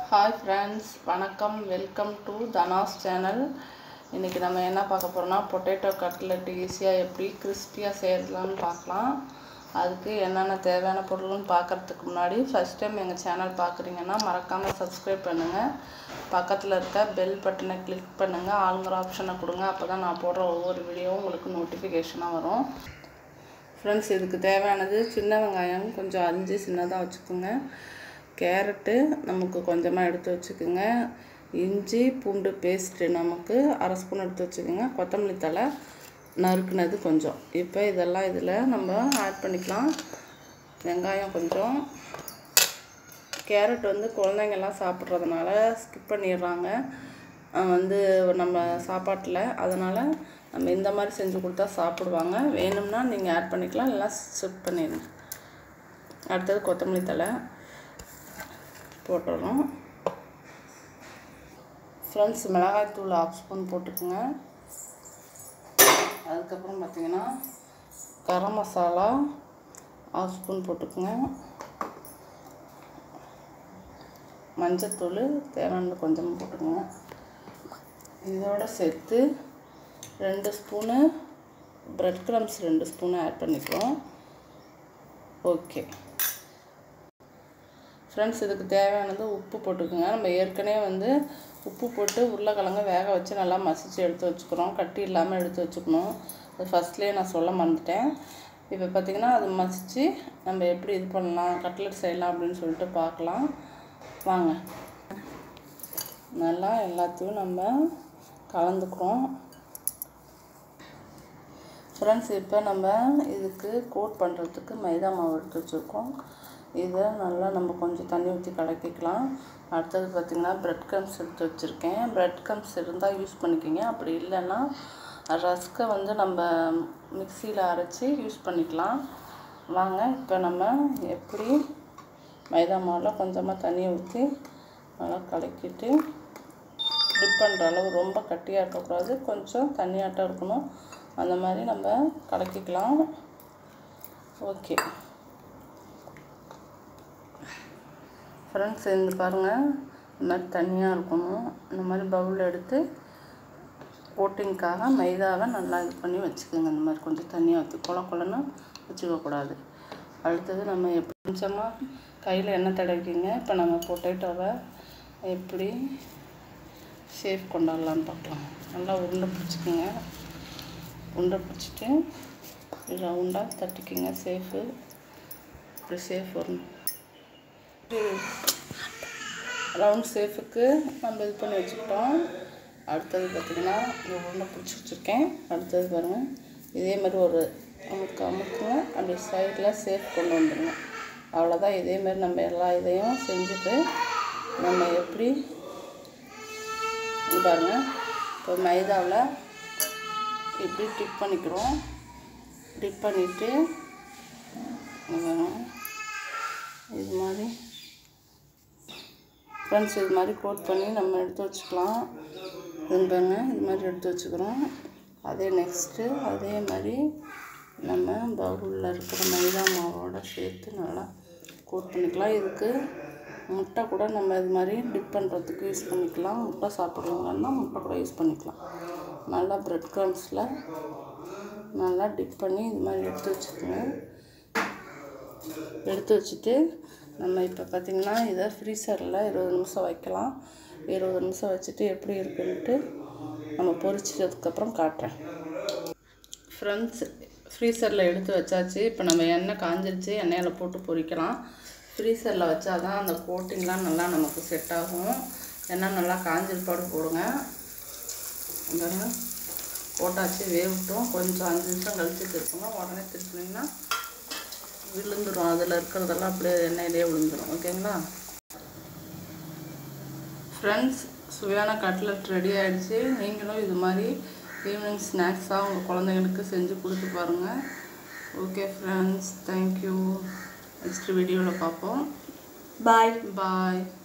hi friends வணக்கம் welcome to Dhana's channel இன்றைக்கி நம்ம என்ன பார்க்க போகிறோம்னா பொட்டேட்டோ கட்லெட் ஈஸியாக எப்படி கிறிஸ்பியாக செய்யலாம்னு பார்க்கலாம் அதுக்கு என்னென்ன தேவையான பொருள்னு பார்க்குறதுக்கு முன்னாடி ஃபஸ்ட் டைம் எங்கள் சேனல் பார்க்குறீங்கன்னா மறக்காமல் சப்ஸ்கிரைப் பண்ணுங்கள் பக்கத்தில் இருக்க பெல் பட்டனை கிளிக் பண்ணுங்கள் ஆளுங்கிற ஆப்ஷனை கொடுங்க அப்போ தான் நான் போடுற ஒவ்வொரு வீடியோவும் உங்களுக்கு நோட்டிஃபிகேஷனாக வரும் ஃப்ரெண்ட்ஸ் இதுக்கு தேவையானது சின்ன வெங்காயம் கொஞ்சம் அரிஞ்சு சின்னதாக வச்சுக்கோங்க கேரட்டு நமக்கு கொஞ்சமாக எடுத்து வச்சுக்கோங்க இஞ்சி பூண்டு பேஸ்ட்டு நமக்கு அரை ஸ்பூன் எடுத்து வச்சுக்கோங்க கொத்தமல்லி தழை நறுக்குனது கொஞ்சம் இப்போ இதெல்லாம் இதில் நம்ம ஆட் பண்ணிக்கலாம் வெங்காயம் கொஞ்சம் கேரட் வந்து குழந்தைங்கள்லாம் சாப்பிட்றதுனால ஸ்கிப் பண்ணிடுறாங்க அஹ் வந்து நம்ம சாப்பாட்டில் அதனால் நம்ம இந்த மாதிரி செஞ்சு கொடுத்தா சாப்பிடுவாங்க வேணும்னா நீங்கள் ஆட் பண்ணிக்கலாம் இல்லைனா ஸ்கிப் பண்ணிடுங்க அடுத்தது கொத்தமல்லி தழை போட்டுடுறோம் ஃப்ரெண்ட்ஸ் மிளகாய் தூள் ஆஃப் ஸ்பூன் போட்டுக்கோங்க அதுக்கப்புறம் பார்த்திங்கன்னா கரம் மசாலா ஆஃப் ஸ்பூன் போட்டுக்கோங்க மஞ்சத்தூள் தேவையானது கொஞ்சமாக போட்டுக்கோங்க இதோட சேர்த்து ரெண்டு ஸ்பூனு ப்ரெட் க்ரம்ஸ் ரெண்டு ஸ்பூனு ஆட் பண்ணிக்கிறோம் ஓகே ஃப்ரெண்ட்ஸ் இதுக்கு தேவையானது உப்பு போட்டுக்கோங்க நம்ம ஏற்கனவே வந்து உப்பு போட்டு உருளைக்கிழங்க வேக வச்சு நல்லா மசிச்சு எடுத்து வச்சுக்கிறோம் கட்டி இல்லாமல் எடுத்து வச்சுக்கணும் அது ஃபஸ்ட்லேயே நான் சொல்ல மறந்துட்டேன் இப்போ பார்த்திங்கன்னா அது மசித்து நம்ம எப்படி இது பண்ணலாம் கட்லெட் செய்யலாம் அப்படின்னு சொல்லிட்டு பார்க்கலாம் வாங்க நல்லா எல்லாத்தையும் நம்ம கலந்துக்கிறோம் ஃப்ரெண்ட்ஸ் இப்போ நம்ம இதுக்கு கோட் பண்ணுறதுக்கு மைதா மாவு எடுத்து வச்சுருக்கோம் இதை நல்லா நம்ம கொஞ்சம் தண்ணி ஊற்றி கலக்கிக்கலாம் அடுத்தது பார்த்திங்கன்னா ப்ரெட் கம்ஸ் எடுத்து வச்சுருக்கேன் ப்ரெட் கம்ஸ் இருந்தால் யூஸ் பண்ணிக்கோங்க அப்படி இல்லைன்னா ரஸ்க்கை வந்து நம்ம மிக்சியில் அரைச்சி யூஸ் பண்ணிக்கலாம் வாங்க இப்போ நம்ம எப்படி மைதா மாவில் கொஞ்சமாக தண்ணி ஊற்றி நல்லா கலக்கிட்டு டிப் பண்ணுற அளவு ரொம்ப கட்டியாக இருக்கக்கூடாது கொஞ்சம் தண்ணியாட்டம் இருக்கணும் அந்த மாதிரி நம்ம கலக்கிக்கலாம் ஓகே ஃப்ரெண்ட்ஸ் இந்த பாருங்கள் இந்த மாதிரி தனியாக இருக்கணும் இந்த மாதிரி பவுல் எடுத்து கோட்டிங்க்காக மைதாவை நல்லா இது பண்ணி வச்சுக்கோங்க இந்த மாதிரி கொஞ்சம் தண்ணியாக ஊற்றி கொல கொலன்னு வச்சுக்கக்கூடாது அடுத்தது நம்ம எப்படி கொஞ்சமாக கையில் எண்ணெய் தடவிக்கிங்க இப்போ நம்ம பொட்டேட்டோவை எப்படி ஷேப் கொண்டாடலான்னு பார்க்கலாம் நல்லா உருண்டை பிடிச்சிக்கோங்க உருண்டை பிடிச்சிட்டு ரவுண்டாக தட்டிக்கிங்க சேஃபு இப்படி சேஃப் வரணும் ரவுண்ட் சேஃபுக்கு நம்ம இது பண்ணி வச்சுக்கிட்டோம் அடுத்தது பார்த்திங்கன்னா இந்த உருண்டை பிடிச்சி வச்சுருக்கேன் அடுத்தது பாருங்கள் இதே மாதிரி ஒரு அமுக்கு அமுக்குங்க அப்படி சைடில் சேஃப் கொண்டு வந்துடுங்க அவ்வளோதான் இதே மாதிரி நம்ம எல்லா இதையும் செஞ்சுட்டு நம்ம எப்படி இது பாருங்கள் இப்போ மைதாவில் இப்படி டிப் பண்ணிக்கிறோம் டிப் பண்ணிவிட்டு இது மாதிரி ஃப்ரெண்ட்ஸ் இது மாதிரி கோட் பண்ணி நம்ம எடுத்து வச்சுக்கலாம் இது பாருங்க இது மாதிரி எடுத்து வச்சுக்கிறோம் அதே நெக்ஸ்ட்டு அதே மாதிரி நம்ம பவுலில் இருக்கிற மைதா மாவோட சேர்த்து நல்லா கோட் பண்ணிக்கலாம் இதுக்கு முட்டை கூட நம்ம இது மாதிரி டிப் பண்ணுறதுக்கு யூஸ் பண்ணிக்கலாம் முட்டை சாப்பிட்றவங்கன்னா முட்டை கூட யூஸ் பண்ணிக்கலாம் நல்லா ப்ரெட் க்ரம்ஸில் நல்லா டிப் பண்ணி இது மாதிரி எடுத்து வச்சுக்கோங்க எடுத்து வச்சுட்டு நம்ம இப்போ பார்த்திங்கன்னா இதை ஃப்ரீசரில் இருபது நிமிஷம் வைக்கலாம் இருபது நிமிஷம் வச்சுட்டு எப்படி இருக்குன்ட்டு நம்ம பொரிச்சதுக்கப்புறம் காட்டுறேன் ஃப்ரெண்ட்ஸ் ஃப்ரீசரில் எடுத்து வச்சாச்சு இப்போ நம்ம எண்ணெய் காஞ்சிருச்சு எண்ணெயில் போட்டு பொரிக்கலாம் ஃப்ரீசரில் வச்சா தான் அந்த கோட்டிங்லாம் நல்லா நமக்கு செட் ஆகும் எண்ணெய் நல்லா காஞ்சிருப்பாடு போடுங்க பாருங்க போட்டாச்சு வேவிட்டோம் கொஞ்சம் அஞ்சு நிமிஷம் கழிச்சு திருப்புங்க உடனே திருப்பினீங்கன்னா விழுந்துடும் அதில் இருக்கிறதெல்லாம் அப்படியே எண்ணெயிலே விழுந்துடும் ஓகேங்களா ஃப்ரெண்ட்ஸ் சுவையான கட்லெட் ரெடி ஆகிடுச்சு நீங்களும் இது மாதிரி ஈவினிங் ஸ்நாக்ஸாக உங்கள் குழந்தைங்களுக்கு செஞ்சு கொடுத்து பாருங்கள் ஓகே ஃப்ரெண்ட்ஸ் தேங்க்யூ நெக்ஸ்ட் வீடியோவில் பார்ப்போம் பாய் பாய்